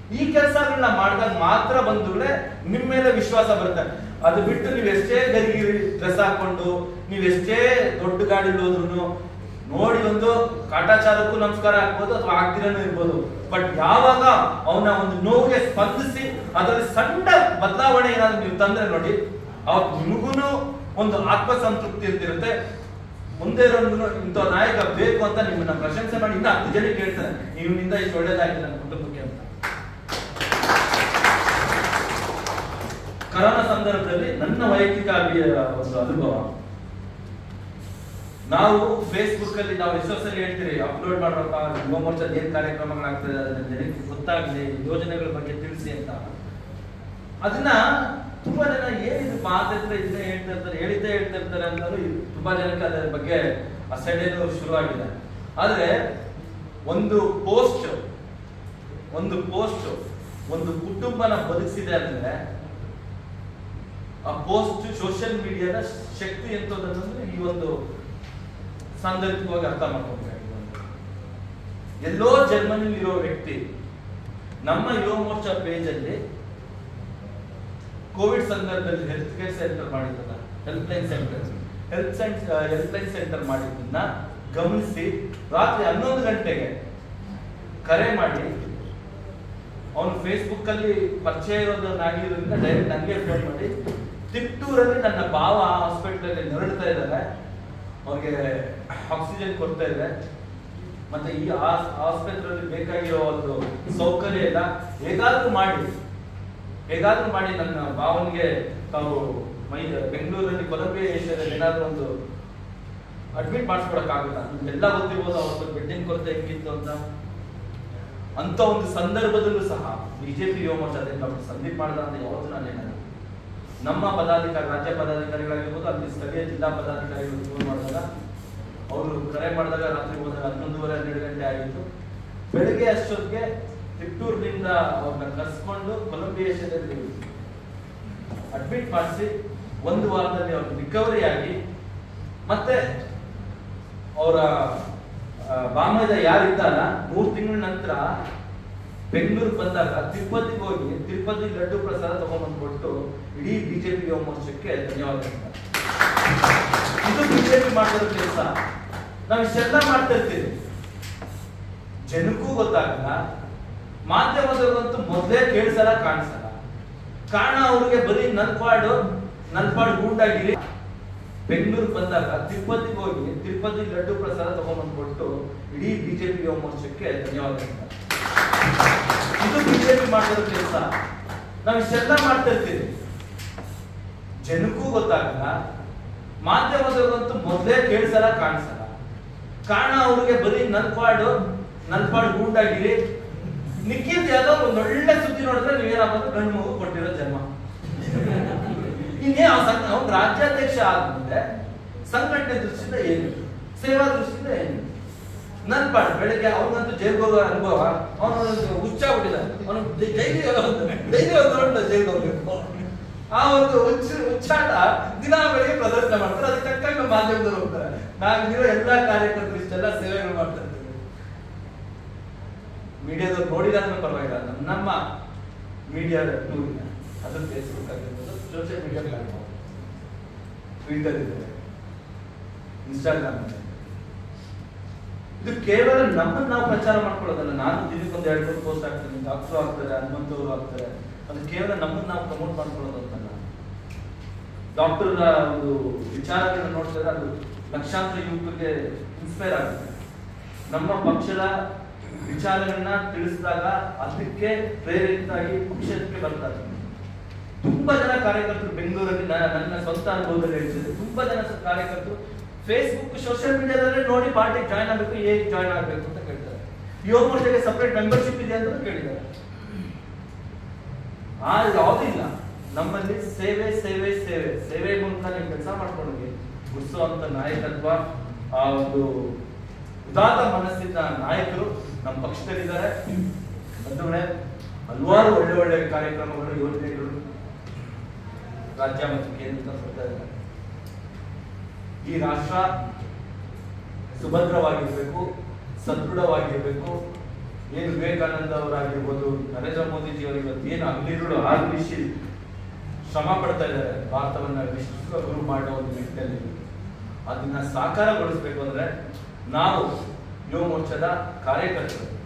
ಈ ಕೆಲಸಗಳನ್ನ ಮಾಡಿದಾಗ ಮಾತ್ರ ಬಂಧುಗಳೇ ನಿಮ್ಮ ಮೇಲೆ ವಿಶ್ವಾಸ ಬರುತ್ತೆ ಅದು ಬಿಟ್ಟು ನೀವು ಎಷ್ಟೇ ಗರಿಗಿರಿ ಡ್ರೆಸ್ ಹಾಕೊಂಡು ನೀವು ಎಷ್ಟೇ ದೊಡ್ಡ ಗಾಡಿ ಹೋದ್ರು ನೋಡಿ ಒಂದು ಕಾಟಾಚಾರಕ್ಕೂ ನಮಸ್ಕಾರ ಹಾಕ್ಬೋದು ಅಥವಾ ಆಗ್ದಿರನೂ ಇರ್ಬೋದು ಬಟ್ ಯಾವಾಗ ಅವನ ಒಂದು ನೋವಿಗೆ ಸ್ಪಂದಿಸಿ ಅದರಲ್ಲಿ ಸಣ್ಣ ಬದಲಾವಣೆ ಏನಾದ್ರು ನೀವು ತಂದ್ರೆ ನೋಡಿ ಅವತ್ತು ನಿಮಗೂ ಒಂದು ಆತ್ಮಸಂತೃಪ್ತಿ ಇರ್ತಿರುತ್ತೆ ಮುಂದೆ ಇರೋನು ಇಂಥ ನಾಯಕ ಬೇಕು ಅಂತ ನಿಮ್ಮನ್ನ ಪ್ರಶಂಸೆ ಮಾಡಿ ಇನ್ನ ಹತ್ತು ಜನಕ್ಕೆ ಹೇಳ್ತಾರೆ ಇವನಿಂದ ಇಷ್ಟು ಒಳ್ಳೇದಾಗಿದೆ ನನ್ನ ಕುಟುಂಬಕ್ಕೆ ಅಂತ ಕರೋನಾ ಸಂದರ್ಭದಲ್ಲಿ ನನ್ನ ವೈಯಕ್ತಿಕ ಅಭಿ- ಒಂದು ಅನುಭವ ನಾವು ಫೇಸ್ಬುಕ್ ಅಲ್ಲಿ ನಾವು ಎಷ್ಟೋ ಸರಿ ಹೇಳ್ತೀರಿ ಅಪ್ಲೋಡ್ ಮಾಡ್ರಪ್ಪ ಯುವ ಮೋರ್ಚಾದ ಏನ್ ಕಾರ್ಯಕ್ರಮಗಳಾಗ್ತದೆ ಅದನ್ನ ಜನಕ್ಕೆ ಗೊತ್ತಾಗಲಿ ಯೋಜನೆಗಳ ಬಗ್ಗೆ ತಿಳಿಸಿ ಅಂತ ಅದನ್ನ ತುಂಬಾ ಜನ ಏನಿದು ಮಾತಾಡ್ತಾರೆ ಇದನ್ನೇ ಹೇಳ್ತಾ ಇರ್ತಾರೆ ಹೇಳಿದ್ದೇ ಹೇಳ್ತಾ ಇರ್ತಾರೆ ಅಂತಾನು ಇದು ತುಂಬಾ ಜನಕ್ಕೆ ಅದರ ಬಗ್ಗೆ ಅಸಡ್ಡೆನೂ ಶುರುವಾಗಿದೆ ಆದ್ರೆ ಒಂದು ಪೋಸ್ಟ್ ಒಂದು ಪೋಸ್ಟ್ ಒಂದು ಕುಟುಂಬನ ಬದುಕಿಸಿದೆ ಅಂದ್ರೆ ಆ ಪೋಸ್ಟ್ ಸೋಷಿಯಲ್ ಮೀಡಿಯಾದ ಶಕ್ತಿ ಎಂತದಂದ್ರೆ ಈ ಒಂದು ಸಾಂದರ್ಭಿಕವಾಗಿ ಅರ್ಥ ಮಾಡ್ಕೊಬೇಕು ಎಲ್ಲೋ ಜರ್ಮನಿಲಿ ಇರೋ ವ್ಯಕ್ತಿ ನಮ್ಮ ಯುವ ಮೋರ್ಚಾ ಪೇಜ್ ಅಲ್ಲಿ ಕೋವಿಡ್ ಸಂದರ್ಭದಲ್ಲಿ ಹೆಲ್ತ್ ಕೇರ್ ಸೆಂಟರ್ ಮಾಡಿದ್ದಲ್ಲ helpline center health helpline center ಮಾಡಿದ್ದನ್ನ ಗಮನಿಸಿ ರಾತ್ರಿ ಹನ್ನೊಂದು ಗಂಟೆಗೆ ಕರೆ ಮಾಡಿ ಅವನು ಫೇಸ್ಬುಕ್ ಅಲ್ಲಿ ಪರಿಚಯ ಇರೋದನ್ನಾಗಿರೋದ್ರಿಂದ ಡೈರೆಕ್ಟ್ ನನಗೆ ಫೋನ್ ಮಾಡಿ ತಿಪ್ಟೂರಲ್ಲಿ ನನ್ನ ಭಾವ ಹಾಸ್ಪಿಟಲ್ ಅಲ್ಲಿ ನರಳ್ತಾ ಇದ್ದಾರೆ ಅವ್ರಿಗೆ ಆಕ್ಸಿಜನ್ ಕೊಡ್ತಾ ಇದೆ ಮತ್ತೆ ಈ ಆಸ್- ಆಸ್ಪತ್ರೆಯಲ್ಲಿ ಬೇಕಾಗಿರೋ ಒಂದು ಸೌಕರ್ಯ ಇಲ್ಲ ಹೇಗಾದ್ರೂ ಮಾಡಿ ಹೇಗಾದ್ರೂ ಮಾಡಿ ನನ್ನ ಭಾವನಿಗೆ ತಾವು ಮೈ ಬೆಂಗಳೂರಲ್ಲಿ ಕೊಲಂಬಿಯಾ ಏಷ್ಯಾದಲ್ಲಿ ಏನಾದ್ರೂ ಒಂದು ಅಡ್ಮಿಟ್ ಮಾಡಿಸ್ಕೊಡಕ್ಕಾಗಲ್ಲ ನಿಮ್ಗೆಲ್ಲ ಗೊತ್ತಿರ್ಬೋದು ಅವತ್ತು ಬೆಡ್ಡಿನ ಕೊರತೆ ಹೆಂಗಿತ್ತು ಅಂತ ಅಂತ ಒಂದು ಸಂದರ್ಭದಲ್ಲೂ ಸಹ ಬಿಜೆಪಿ ಯುವ ಮೋರ್ಚಾ ಅದೇ ಡಾಕ್ಟರ್ ಸಂದೀಪ್ ಮಾಡಿದ ಅಂತ ಯಾವತ್ತೂ ನಾನು ಹೇಳಲ್ಲ ನಮ್ಮ ಪದಾಧಿಕಾರಿ ರಾಜ್ಯ ಪದಾಧಿಕಾರಿಗಳಾಗಿರ್ಬೋದು ಅಲ್ಲಿ ಸ್ಥಳೀಯ ಜಿಲ್ಲಾ ಪದಾಧಿಕಾರಿಗಳು ಫೋನ್ ಮಾಡಿದಾಗ ಅವರು ಕರೆ ಮಾಡಿದಾಗ ರಾತ್ರಿ ಹೋದಾಗ ಹನ್ನೊಂದುವರೆ ಹನ್ನೆರಡು ಗಂಟೆ ಆಗಿತ್ತು ಬೆಳಗ್ಗೆ ಅಷ್ಟೊತ್ತಿಗೆ ತಿಟ್ಟೂರಿನಿಂದ ಅವ್ರನ್ನ ಕರ್ಸ್ಕೊಂಡು ಕೊಲಂಬಿಯೇಷನಲ್ಲಿ ಅಡ್ಮಿಟ್ ಮಾಡಿಸಿ ಒಂದು ವಾರದಲ್ಲಿ ಅವ್ರು ರಿಕವರಿ ಆಗಿ ಮತ್ತೆ ಅವರ ಬಾಮದ ಯಾರಿದ್ದಾರ ಮೂರು ತಿಂಗಳ ನಂತರ ಬೆಂಗಳೂರು ಬಂದಾಗ ತಿರುಪತಿಗೆ ಹೋಗಿ ತಿರುಪತಿ ಲಡ್ಡು ಪ್ರಸಾದ ತಗೊಂಡ್ಬಂದು ಕೊಟ್ಟು ಇಡೀ ಬಿಜೆಪಿ ಯುವ ಮೋರ್ಚಕ್ಕೆ ಧನ್ಯವಾದ ಹೇಳ್ತಾರೆ. ಇದು ಬಿಜೆಪಿ ಮಾಡಿರೋ ಕೆಲಸ ನಾವು ಇಷ್ಟೆಲ್ಲ ಮಾಡ್ತಾ ಇರ್ತೀವಿ ಜನಕ್ಕೂ ಗೊತ್ತಾಗಲ್ಲ ಮಾಧ್ಯಮದವ್ರಿಗಂತೂ ಮೊದಲೇ ಕೇಳಿಸಲ್ಲ ಕಾಣಿಸಲ್ಲ ಕಾರಣ ಅವ್ರಿಗೆ ಬರೀ ನಲ್ಪಾಡು ನಲ್ಪಾಡು ಗೂಂಡಾಗಿರಿ ಬೆಂಗಳೂರು ಬಂದಾಗ ತಿರುಪತಿಗೆ ಹೋಗಿ ತಿರುಪತಿ ಲಡ್ಡು ಪ್ರಸಾದ ತಗೊಂಡ್ಬಂದು ಕೊಟ್ಟು ಇಡೀ ಬಿಜೆಪಿ ಯುವ ಮೋರ್ಚಕ್ಕೆ ಧನ್ಯವಾದ ಹೇಳ್ತಾರೆ. ಇದು ಬಿಜೆಪಿ ಮಾಡಿರೋ ಕೆಲಸ ನಾವು ಇಷ್ಟೆಲ್ಲ ಮಾಡ್ತಾ ಇರ್ತೀವಿ ಜನಕ್ಕೂ ಗೊತ್ತಾಗಲ್ಲ ಮಾಧ್ಯಮದವ್ರಿಗಂತೂ ಮೊದಲೇ ಕೇಳಿಸಲ್ಲ ಕಾಣಿಸಲ್ಲ ಕಾರಣ ಅವ್ರಿಗೆ ಬರೀ ನಲ್ಪಾಡು ನಲ್ಪಾಡು ಗೂಂಡಾಗಿರಿ ನಿಕ್ಕಿದ್ ಯಾವ್ದೋ ಒಂದ್ ಒಳ್ಳೆ ಸುದ್ದಿ ನೋಡಿದ್ರೆ ನೀವೇನಾಗ್ಬೋದು ಗಂಡು ಮಗು ಕೊಟ್ಟಿರೋ ಜನ್ಮ ಇನ್ನೇ ಅವ್ನು ರಾಜ್ಯಾಧ್ಯಕ್ಷ ಆದ್ಮೇಲೆ ಸಂಘಟನೆ ದೃಷ್ಟಿಯಿಂದ ಏನು ಸೇವಾ ದೃಷ್ಟಿಯಿಂದ ಏನು ನನ್ಪಾಡು ಬೆಳಗ್ಗೆ ಅವನಂತೂ ಜೈಲ್ಗೆ ಹೋಗೋ ಅನುಭವ ಅವನು ಹುಚ್ಚಾಗ್ಬಿಟ್ಟಿದ್ದಾನೆ ಅವನು ಡೈಲಿ ಡೈಲಿ ಒಂದು ನೋಡಿದ ಜೈಲ್ಗೆ ಹೋಗ್ಬೇಕು ಆ ಒಂದು ಹುಚ್ಚ ಹುಚ್ಚಾಟ ದಿನ ಬೆಳಿಗ್ಗೆ ಪ್ರದರ್ಶನ ಮಾಡ್ತಾರೆ ಅದಕ್ಕೆ ತಕ್ಕಂಗೆ ಮಾಧ್ಯಮದವ್ರು ಹೋಗ್ತಾರೆ ನಾವಿರೋ ಎಲ್ಲಾ ಕಾರ್ಯಕರ್ತರು ಇಷ್ಟೆಲ್ಲ ಸೇವೆಗಳು ಮಾಡ್ತಾ ಇರ್ತೀವಿ ಮೀಡಿಯಾದವ್ರು ನೋಡಿಲ್ಲ ಅಂದ್ರೆ ಪರವಾಗಿಲ್ಲ ನಮ್ಮ- ನಮ್ಮ ಮೀಡಿಯಾದ ಟೂರಿನ ಅದು ಫೇಸ್ಬುಕ್ ಆಗಿರ್ಬೋದು ಸೋಷಿಯಲ್ ಮೀಡಿಯಾ ಪ್ಲಾಟ್ಫಾರ್ಮ್ ಟ್ವಿಟರ್ ಇದೆ ಇನ್ಸ್ಟಾಗ್ರಾಮ್ ಇದೆ ಇದು ಕೇವಲ ನಮ್ಮನ್ನ ನಾವು ಪ್ರಚಾರ ಮಾಡ್ಕೊಳ್ಳೋದಲ್ಲ ನಾನು ದಿನಕ್ಕೊಂದು ಎರಡು ಮೂರು ಪೋಸ್ಟ್ ಹಾಕ್ತೀನಿ ಡಾಕ್ಟರ್ ಆಗ್ತಾರೆ ಹನುಮಂತವ್ರು ಆಗ್ತಾರೆ ಅದು ಕೇವಲ ನಮ್ಮನ್ನ ನಾವು ಪ್ರಮೋಟ್ ಮಾಡ್ಕೊಳ್ಳೋದು ಅಂತಲ್ಲ ಡಾಕ್ಟರ್ ಒಂದು ವಿಚಾರಗಳನ್ನ ನೋಡ್ತಾರೆ ಅದು ಲಕ್ಷಾಂತರ ಯುವಕರಿಗೆ ಇನ್ಸ್ಪೈರ್ ಆಗುತ್ತೆ ನಮ್ಮ ಪಕ್ಷದ ವಿಚಾರಗಳನ್ನ ತಿಳಿಸಿದಾಗ ಅದಕ್ಕೆ ಪ್ರೇರಿತರಾಗಿ ಪಕ್ಷಕ್ಕೆ ಬರ್ತಾರೆ ತುಂಬಾ ಜನ ಕಾರ್ಯಕರ್ತರು ಬೆಂಗಳೂರಲ್ಲಿ ನ- ನನ್ನ ಸ್ವಂತ ಅನುಭವದಲ್ಲಿ ಹೇಳ್ತಿದ್ದೆ ತುಂಬಾ ಜನ ಸ- ಕಾರ್ಯಕರ್ತರು ಫೇಸ್ಬುಕ್ ಸೋಷಿಯಲ್ ಮೀಡಿಯಾದಲ್ಲೇ ನೋಡಿ ಪಾರ್ಟಿ ಜಾಯ್ನ್ ಆಗಬೇಕು ಹೇಗೆ ಜಾಯ್ನ್ ಆಗಬೇಕು ಅಂತ ಕೇಳ್ತಾರೆ ಯುವ ಮೋರ್ಚಾಗೆ ಸಪರೇಟ್ ಮೆಂಬರ್ಶಿಪ್ ಇದೆ ಅಂತ ಕೇಳಿದ್ದಾರೆ ಆ ಯಾವುದಿಲ್ಲ ನಮ್ಮಲ್ಲಿ ಸೇವೆ ಸೇವೆ ಸೇವೆ ಸೇವೆ ಮೂಲಕ ನೀವು ಕೆಲಸ ಮಾಡ್ಕೊಂಡೋಗಿ ಗುರ್ಸುವಂತ ನಾಯಕತ್ವ ಆ ಒಂದು ಉದಾತ್ತ ಮನಸ್ಸಿನ ನಾಯಕರು ನಮ್ಮ ಪಕ್ಷದಲ್ಲಿದ್ದಾರೆ ಬಂಧುಗಳೇ ಹಲವಾರು ಒಳ್ಳೆ ಒಳ್ಳೆ ಕಾರ್ಯಕ್ರಮಗಳು ಯೋಜನೆಗಳು ರಾಜ್ಯ ಮತ್ತು ಕೇಂದ್ರದ ಬರ್ತಾ ಇದ್ದಾರೆ ಈ ರಾಷ್ಟ್ರ ಸುಭದ್ರವಾಗಿರ್ಬೇಕು ಸದೃಢವಾಗಿರ್ಬೇಕು ಏನು ವಿವೇಕಾನಂದ ಅವರಾಗಿರ್ಬೋದು ನರೇಂದ್ರ ಮೋದಿಜಿ ಅವರು ಇವತ್ತು ಏನು ಅಗ್ನಿಗಳು ಆರ್ಮಿಸಿ ಶ್ರಮ ಪಡ್ತಾ ಇದ್ದಾರೆ ಭಾರತವನ್ನ ವಿಶ್ವ ಗುರು ಮಾಡೋ ಒಂದು ನಿಟ್ಟಿನಲ್ಲಿ ಅದನ್ನ ಸಾಕಾರಗೊಳಿಸ್ಬೇಕು ಅಂದ್ರೆ ನಾವು ಯುವ ಮೋರ್ಚಾದ ಕಾರ್ಯಕರ್ತರು